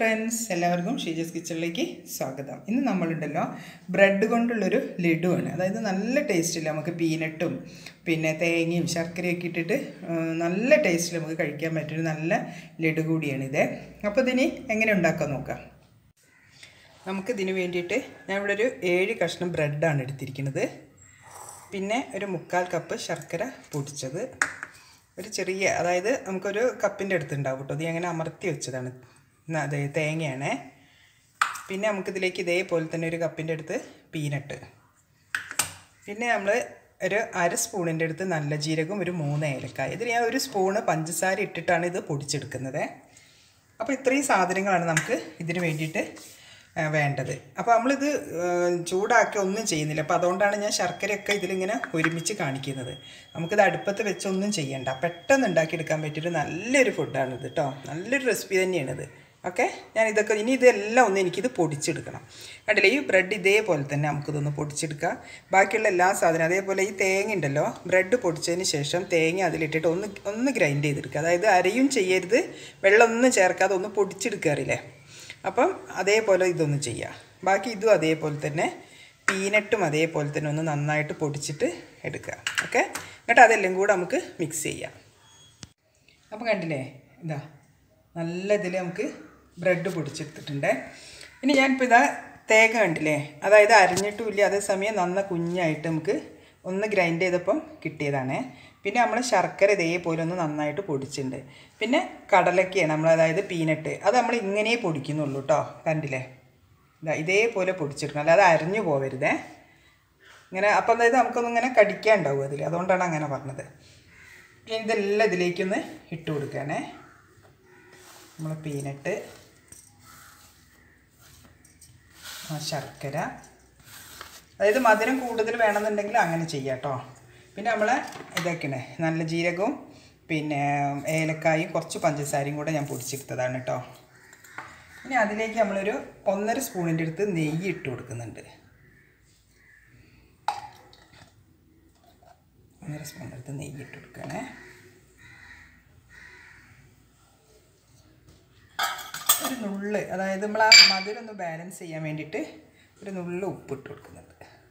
Friends എല്ലാവർക്കും ഷീജസ് കിച്ചണിലേക്ക് സ്വാഗതം ഇന്ന് നമ്മളുണ്ടല്ലോ ബ്രെഡ് കൊണ്ടുള്ളൊരു ലഡുവാണ് അതായത് നല്ല ടേസ്റ്റില്ല നമുക്ക് പീനട്ടും പിന്നെ തേങ്ങയും ശർക്കരയൊക്കെ ഇട്ടിട്ട് ആ, നല്ല ടേസ്റ്റിൽ നമുക്ക് കഴിക്കാൻ പറ്റുന്ന നല്ല ലഡു കൂടിയാണിത് അപ്പോൾ ഇതിന് എങ്ങനെ ഉണ്ടാക്കാൻ നോക്കാം നമുക്ക് ഇതിന് വേണ്ടിയിട്ട് ഞാൻ ഇവിടെ ഒരു ഏഴ് കഷ്ണം ബ്രെഡാണ് എടുത്തിരിക്കുന്നത് പിന്നെ ഒരു മുക്കാൽ കപ്പ് ശർക്കര പൊടിച്ചത് ഒരു ചെറിയ അതായത് നമുക്കൊരു കപ്പിൻ്റെ അടുത്തുണ്ടാവും കേട്ടോ ഇത് അങ്ങനെ അമർത്തി വെച്ചതാണ് ന- അതെ തേങ്ങയാണ് പിന്നെ നമുക്കിതിലേക്ക് ഇതേപോലെ തന്നെ ഒരു കപ്പിൻ്റെ അടുത്ത് പീനട്ട് പിന്നെ നമ്മൾ ഒരു അര സ്പൂണിൻ്റെ അടുത്ത് നല്ല ജീരകം ഒരു മൂന്ന് ഏലക്കായ ഇതിൽ ഞാൻ ഒരു സ്പൂണ് പഞ്ചസാര ഇട്ടിട്ടാണ് ഇത് പൊടിച്ചെടുക്കുന്നത് അപ്പോൾ ഇത്രയും സാധനങ്ങളാണ് നമുക്ക് ഇതിന് വേണ്ടിയിട്ട് ആ, വേണ്ടത് അപ്പോൾ നമ്മളിത് ആ, ചൂടാക്കി ഒന്നും ചെയ്യുന്നില്ല അപ്പോൾ അതുകൊണ്ടാണ് ഞാൻ ശർക്കരയൊക്കെ ഇതിലിങ്ങനെ ഒരുമിച്ച് കാണിക്കുന്നത് നമുക്കിത് അടുപ്പത്ത് വെച്ചൊന്നും ചെയ്യണ്ട പെട്ടെന്ന് ഉണ്ടാക്കിയെടുക്കാൻ പറ്റിയൊരു നല്ലൊരു ഫുഡാണിത് കേട്ടോ നല്ലൊരു റെസിപ്പി തന്നെയാണിത് ഓക്കെ ഞാൻ ഇതൊക്കെ ഇനി ഇതെല്ലാം ഒന്ന് എനിക്കിത് പൊടിച്ചെടുക്കണം കണ്ടില്ലേ ഈ ബ്രെഡ് ഇതേപോലെ തന്നെ നമുക്കിതൊന്ന് പൊടിച്ചെടുക്കാം ബാക്കിയുള്ള എല്ലാ സാധനവും അതേപോലെ ഈ തേങ്ങ ഉണ്ടല്ലോ ബ്രെഡ് പൊടിച്ചതിന് ശേഷം തേങ്ങ അതിലിട്ടിട്ട് ഒന്ന് ഒന്ന് ഗ്രൈൻഡ് ചെയ്തെടുക്കുക അതായത് അരയും ചെയ്യരുത് വെള്ളമൊന്നും ചേർക്കാതെ ഒന്ന് പൊടിച്ചെടുക്കാറില്ലേ അപ്പം അതേപോലെ ഇതൊന്ന് ചെയ്യുക ബാക്കി ഇതും അതേപോലെ തന്നെ പീനട്ടും അതേപോലെ തന്നെ ഒന്ന് നന്നായിട്ട് പൊടിച്ചിട്ട് എടുക്കുക ഓക്കെ എന്നിട്ട് അതെല്ലാം കൂടെ നമുക്ക് മിക്സ് ചെയ്യാം അപ്പോൾ കണ്ടില്ലേ ഇതാ നല്ല ഇതിൽ നമുക്ക് ബ്രെഡ് പൊടിച്ചെടുത്തിട്ടുണ്ട് ഇനി ഞാനിപ്പോൾ ഇതാ തേങ്ങ കണ്ടില്ലേ അതായത് അരിഞ്ഞിട്ടുമില്ല അതേസമയം നന്ന കുഞ്ഞായിട്ട് നമുക്ക് ഒന്ന് ഗ്രൈൻഡ് ചെയ്തപ്പം കിട്ടിയതാണ് പിന്നെ നമ്മൾ ശർക്കര ഇതേപോലെ ഒന്ന് നന്നായിട്ട് പൊടിച്ചിട്ടുണ്ട് പിന്നെ കടലക്കയാണ് നമ്മൾ അതായത് പീനട്ട് അത് നമ്മൾ ഇങ്ങനെ പൊടിക്കുന്നുള്ളൂ കേട്ടോ കണ്ടില്ലേ ഇതാ ഇതേപോലെ പൊടിച്ചെടുക്കണം അല്ലാതെ അരിഞ്ഞു പോവരുതേ ഇങ്ങനെ അപ്പം അതായത് നമുക്കൊന്നും ഇങ്ങനെ കടിക്കാണ്ടാവും അതിൽ അതുകൊണ്ടാണ് അങ്ങനെ പറഞ്ഞത് ഇനി ഇതെല്ലാം ഇതിലേക്കൊന്ന് ഇട്ട് കൊടുക്കുകയാണേ നമ്മൾ പീനട്ട് ആ ശർക്കര അതായത് മധുരം കൂടുതൽ വേണമെന്നുണ്ടെങ്കിൽ അങ്ങനെ ചെയ്യാം കേട്ടോ പിന്നെ നമ്മൾ ഇതൊക്കെയാണ് നല്ല ജീരകവും പിന്നെ ഏലക്കായും കുറച്ച് പഞ്ചസാരയും കൂടെ ഞാൻ പൊടിച്ചെടുത്തതാണ് കേട്ടോ ഇനി അതിലേക്ക് നമ്മളൊരു ഒന്നര സ്പൂണിൻ്റെ അടുത്ത് നെയ്യ് ഇട്ട് കൊടുക്കുന്നുണ്ട് ഒന്നര സ്പൂണിൻ്റെ അടുത്ത് നെയ്യ് ഇട്ട് കൊടുക്കണേ ഒരു നുള്ള് അതായത് നമ്മൾ ആ മധുരം ഒന്ന് ബാലൻസ് ചെയ്യാൻ വേണ്ടിയിട്ട് ഒരു നുള്ള് ഉപ്പിട്ട് കൊടുക്കുന്നുണ്ട്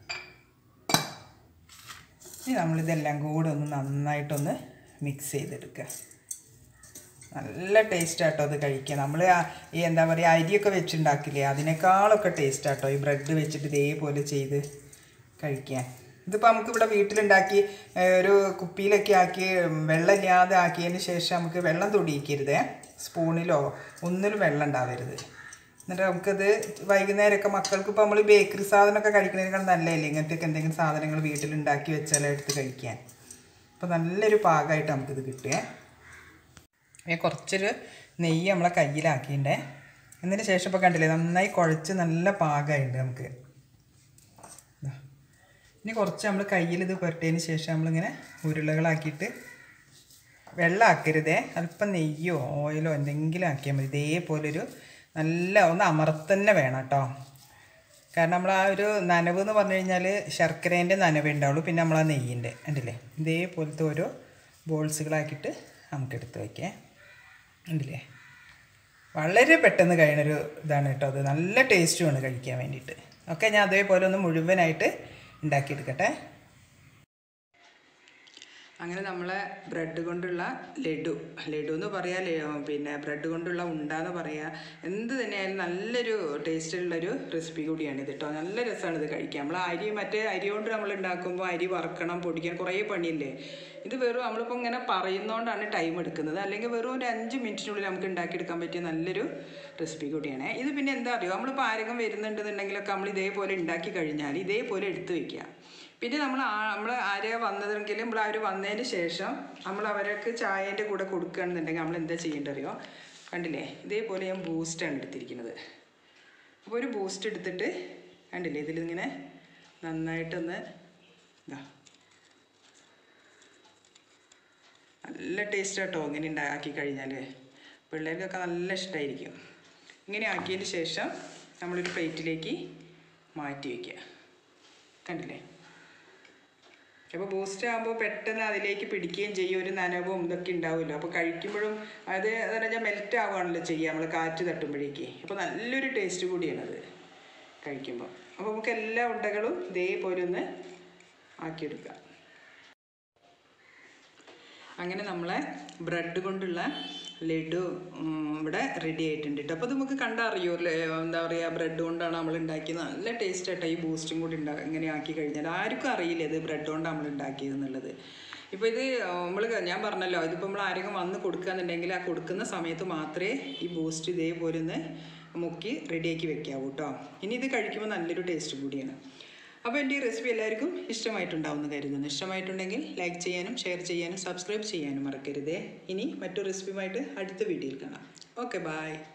ഇനി നമ്മളിതെല്ലാം കൂടെ ഒന്ന് നന്നായിട്ടൊന്ന് മിക്സ് ചെയ്തെടുക്കുക നല്ല ടേസ്റ്റ് ആട്ടോ അത് കഴിക്കുക നമ്മൾ ഈ എന്താ പറയുക അരിയൊക്കെ വെച്ചുണ്ടാക്കില്ലേ അതിനേക്കാളൊക്കെ ടേസ്റ്റ് ആട്ടോ ഈ ബ്രെഡ് വെച്ചിട്ട് ഇതേപോലെ ചെയ്ത് കഴിക്കാൻ ഇതിപ്പോൾ നമുക്ക് ഇവിടെ വീട്ടിലുണ്ടാക്കി ഏഹ്, ഒരു കുപ്പിയിലൊക്കെ ആക്കി വെള്ളമില്ലാതെ ആക്കിയതിന് ശേഷം നമുക്ക് വെള്ളം തൊടിയിക്കരുതേ സ്പൂണിലോ ഒന്നിലും വെള്ളം ഉണ്ടാവരുത് എന്നിട്ട് നമുക്കത് വൈകുന്നേരമൊക്കെ മക്കൾക്ക് ഇപ്പോൾ നമ്മൾ ബേക്കറി സാധനമൊക്കെ കഴിക്കുന്നതിനേക്കാൾ നല്ലതല്ലേ ഇങ്ങനത്തെയൊക്കെ എന്തെങ്കിലും സാധനങ്ങൾ വീട്ടിലുണ്ടാക്കി വെച്ചാൽ എടുത്ത് കഴിക്കാൻ അപ്പോൾ നല്ലൊരു പാകമായിട്ട് നമുക്കിത് കിട്ടുകയെ പിന്നെ കുറച്ചൊരു നെയ്യ് നമ്മളെ കയ്യിലാക്കിയിട്ടുണ്ടേ എന്നതിന് ശേഷം ഇപ്പോൾ കണ്ടില്ലേ നന്നായി കുഴച്ച് നല്ല പാകമായിട്ടുണ്ട് നമുക്ക് ദാ. ഇനി കുറച്ച് നമ്മൾ കയ്യിൽ ഇത് പുരട്ടിയതിന് ശേഷം നമ്മളിങ്ങനെ ഉരുളകളാക്കിയിട്ട് വെള്ളം ആക്കരുതേ അല്പം നെയ്യോ ഓയിലോ എന്തെങ്കിലും ആക്കിയാൽ മതി ഇതേപോലൊരു നല്ല ഒന്ന് അമർത്തന്നെ വേണം കേട്ടോ കാരണം നമ്മൾ ആ ഒരു നനവ് എന്ന് പറഞ്ഞു കഴിഞ്ഞാൽ ശർക്കരേൻ്റെ നനവേ ഉണ്ടാവുള്ളൂ പിന്നെ നമ്മൾ ആ നെയ്യിൻ്റെ ഉണ്ടല്ലേ ഇതേപോലത്തെ ഓരോ ബോൾസുകളാക്കിയിട്ട് നമുക്ക് എടുത്ത് വയ്ക്കാം ഉണ്ടല്ലേ വളരെ പെട്ടെന്ന് കഴിയണൊരു ഇതാണ് കേട്ടോ അത് നല്ല ടേസ്റ്റുമാണ് കഴിക്കാൻ വേണ്ടിയിട്ട് ഓക്കെ ഞാൻ അതേപോലെ ഒന്ന് മുഴുവനായിട്ട് ഉണ്ടാക്കിയെടുക്കട്ടെ അങ്ങനെ നമ്മളെ ബ്രെഡ് കൊണ്ടുള്ള ലഡു ലഡു എന്ന് പറയാ ലെ- പിന്നെ ബ്രെഡ് കൊണ്ടുള്ള ഉണ്ട എന്ന് പറയാ എന്ത് തന്നെയായാലും നല്ലൊരു ടേസ്റ്റുള്ളൊരു റെസിപ്പി കൂടിയാണ് ഇത് കേട്ടോ നല്ല രസമാണ് ഇത് കഴിക്കാൻ നമ്മൾ അരി മറ്റേ അരി കൊണ്ട് നമ്മൾ ഉണ്ടാക്കുമ്പോൾ അരി വറക്കണം പൊടിക്കാൻ കുറേ പണിയില്ലേ ഇത് വെറും നമ്മളിപ്പോൾ ഇങ്ങനെ പറയുന്നതുകൊണ്ടാണ് ടൈം എടുക്കുന്നത് അല്ലെങ്കിൽ വെറും ഒരു അഞ്ച് മിനിറ്റിനുള്ളിൽ നമുക്ക് ഉണ്ടാക്കിയെടുക്കാൻ പറ്റിയ നല്ലൊരു റെസിപ്പി കൂടിയാണ് ഇത് പിന്നെ എന്താ അറിയോ നമ്മളിപ്പോൾ ആരെങ്കിലും വരുന്നുണ്ടെന്നുണ്ടെങ്കിലൊക്കെ നമ്മൾ ഇതേപോലെ ഉണ്ടാക്കി കഴിഞ്ഞാൽ ഇതേപോലെ എടുത്ത് വെക്കുക പിന്നെ നമ്മൾ നമ്മൾ ആരെയാ വന്നതെങ്കിൽ നമ്മൾ അവർ വന്നതിന് ശേഷം നമ്മൾ അവർക്ക് ചായേൻ്റെ കൂടെ കൊടുക്കുകയാണെന്നുണ്ടെങ്കിൽ നമ്മൾ എന്താ ചെയ്യേണ്ടത് അറിയോ കണ്ടില്ലേ ഇതേപോലെ ഞാൻ ബൂസ്റ്റാണ് എടുത്തിരിക്കുന്നത് അപ്പോൾ ഒരു ബൂസ്റ്റ് എടുത്തിട്ട് കണ്ടില്ലേ ഇതിലിങ്ങനെ നന്നായിട്ടൊന്ന് ഇതാ നല്ല ടേസ്റ്റ് കേട്ടോ ഇങ്ങനെ ഉണ്ടാക്കി കഴിഞ്ഞാൽ പിള്ളേർക്കൊക്കെ നല്ല ഇഷ്ടമായിരിക്കും ഇങ്ങനെ ആക്കിയതിന് ശേഷം നമ്മളൊരു പ്ലേറ്റിലേക്ക് മാറ്റി വയ്ക്കുക കണ്ടില്ലേ അപ്പോൾ ബൂസ്റ്റ് ആകുമ്പോൾ പെട്ടെന്ന് അതിലേക്ക് പിടിക്കുകയും ചെയ്യും ഒരു നനവും ഇതൊക്കെ ഉണ്ടാവുമല്ലോ അപ്പോൾ കഴിക്കുമ്പോഴും അത് എന്ന് പറഞ്ഞാൽ മെൽറ്റ് ആവുകയാണല്ലോ ചെയ്യുക നമ്മൾ കാറ്റ് തട്ടുമ്പോഴേക്ക് അപ്പോൾ നല്ലൊരു ടേസ്റ്റ് കൂടിയാണത് കഴിക്കുമ്പോൾ അപ്പോൾ നമുക്ക് എല്ലാ ഉണ്ടകളും ഇതേപോലെ ഒന്ന് ആക്കിയെടുക്കാം അങ്ങനെ നമ്മളെ ബ്രെഡ് കൊണ്ടുള്ള ലഡു ഉം, ഇവിടെ റെഡി ആയിട്ടുണ്ട് കേട്ടോ അപ്പോൾ ഇത് നമുക്ക് കണ്ടറിയോ അല്ലേ എന്താ പറയുക ബ്രെഡ് കൊണ്ടാണ് നമ്മൾ ഉണ്ടാക്കിയത് നല്ല ടേസ്റ്റ് ആട്ടോ ഈ ബൂസ്റ്റും കൂടി ഉണ്ടാ ഇങ്ങനെ ആക്കി കഴിഞ്ഞാൽ ആർക്കും അറിയില്ല ഇത് ബ്രെഡ് കൊണ്ടാണ് നമ്മൾ ഉണ്ടാക്കിയത് എന്നുള്ളത് ഇപ്പോൾ ഇത് നമ്മൾ ഞാൻ പറഞ്ഞല്ലോ ഇതിപ്പോൾ നമ്മൾ ആരെങ്കിലും വന്ന് കൊടുക്കുകയെന്നുണ്ടെങ്കിൽ ആ കൊടുക്കുന്ന സമയത്ത് മാത്രമേ ഈ ബൂസ്റ്റ് ഇതേപോലെ ഒന്ന് മുക്കി റെഡിയാക്കി വെക്കാവൂ കേട്ടോ ഇനി ഇത് കഴിക്കുമ്പോൾ നല്ലൊരു ടേസ്റ്റ് കൂടിയാണ് അപ്പോൾ എൻ്റെ ഈ റെസിപ്പി എല്ലാവർക്കും ഇഷ്ടമായിട്ടുണ്ടാവുമെന്ന് കരുതുന്നു ഇഷ്ടമായിട്ടുണ്ടെങ്കിൽ ലൈക്ക് ചെയ്യാനും ഷെയർ ചെയ്യാനും സബ്സ്ക്രൈബ് ചെയ്യാനും മറക്കരുതേ ഇനി മറ്റൊരു റെസിപ്പിയുമായിട്ട് അടുത്ത വീഡിയോയിൽ കാണാം ഓക്കെ ബായ്